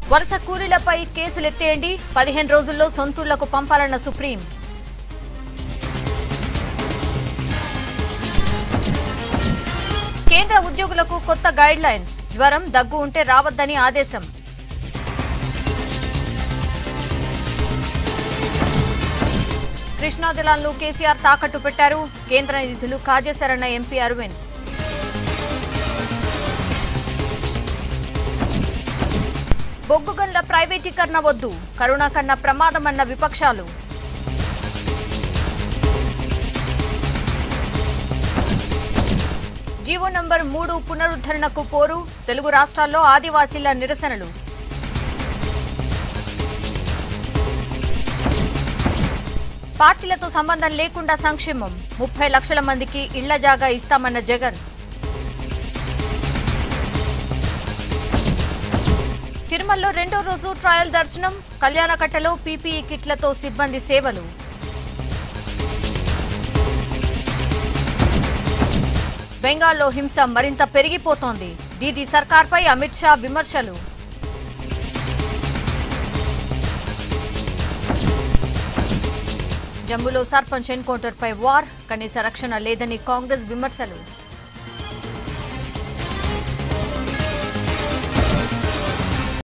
వలస కూలీలపై కేసులు ఎత్తేయండి పదిహేను రోజుల్లో సొంతూళ్లకు పంపాలన్న సుప్రీం కేంద్ర ఉద్యోగులకు కొత్త గైడ్ లైన్స్ జ్వరం దగ్గు ఉంటే రావద్దని ఆదేశం కృష్ణా జలాలను కేసీఆర్ తాకట్టు పెట్టారు కేంద్ర నిధులు కాజేశారన్న ఎంపీ అరవింద్ బొగ్గు గనుల ప్రైవేటీకరణ వద్దు కరోనా కన్నా ప్రమాదమన్న విపక్షాలు జీవో నంబర్ మూడు పునరుద్ధరణకు పోరు తెలుగు రాష్ట్రాల్లో ఆదివాసీల నిరసనలు పార్టీలతో సంబంధం లేకుండా సంక్షేమం ముప్పై లక్షల మందికి ఇళ్ల జాగా ఇస్తామన్న జగన్ తిరుమలలో రెండో రోజు ట్రయల్ దర్శనం కళ్యాణకట్టలో పీపీఈ కిట్లతో సిబ్బంది సేవలు బెంగాల్లో హింస మరింత పెరిగిపోతోంది దీదీ సర్కార్పై అమిత్ షా విమర్శలు జమ్మూలో సర్పంచ్ ఎన్కౌంటర్పై వార్ కనీస రక్షణ లేదని కాంగ్రెస్ విమర్శలు